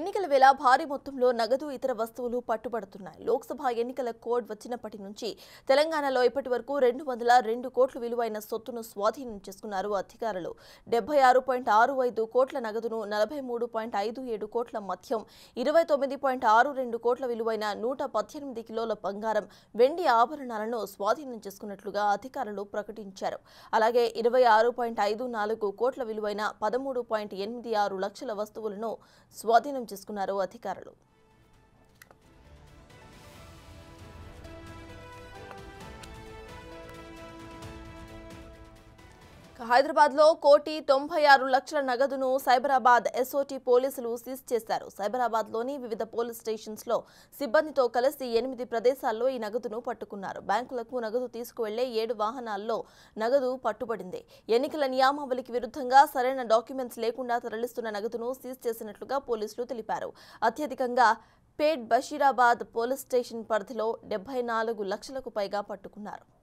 ఎన్నికల వేళ భారీ మొత్తంలో నగదు ఇతర వస్తువులు పట్టుబడుతున్నాయి లోక్సభ ఎన్నికల కోడ్ వచ్చినప్పటి నుంచి తెలంగాణలో ఇప్పటి వరకు రెండు వందల రెండు కోట్ల విలువైన సొత్తును స్వాధీనం చేసుకున్నారు అధికారులు డెబ్బై ఆరు పాయింట్ ఆరు ఐదు కోట్ల నగదును నలభై మూడు పాయింట్ ఐదు ఏడు కోట్ల మద్యం ఇరవై తొమ్మిది పాయింట్ ఆరు రెండు కోట్ల విలువైన నూట పద్దెనిమిది కిలోల బంగారం వెండి ఆభరణాలను స్వాధీనం చేసుకున్నట్లుగా అధికారులు ప్రకటించారు అలాగే ఇరవై ఆరు పాయింట్ ఐదు నాలుగు కోట్ల విలువైన పదమూడు పాయింట్ ఎనిమిది ఆరు లక్షల వస్తువులను స్వాధీనం చేసుకున్నారు అధికారులు హైదరాబాద్ లో కోటి తొంభై ఆరు లక్షల నగదును సైబరాబాద్ ఎస్ఓటీ పోలీసులు సీజ్ చేశారు సైబరాబాద్ లోని వివిధ పోలీస్ స్టేషన్స్ లో సిబ్బందితో కలిసి ఎనిమిది ప్రదేశాల్లో ఈ నగదును పట్టుకున్నారు బ్యాంకులకు నగదు తీసుకువెళ్లే ఏడు వాహనాల్లో నగదు పట్టుబడింది ఎన్నికల నియామావళికి విరుద్ధంగా సరైన డాక్యుమెంట్స్ లేకుండా తరలిస్తున్న నగదును సీజ్ చేసినట్లుగా పోలీసులు తెలిపారు అత్యధికంగా పేట్ బషీరాబాద్ పోలీస్ స్టేషన్ పరిధిలో డెబ్బై నాలుగు లక్షలకు పైగా పట్టుకున్నారు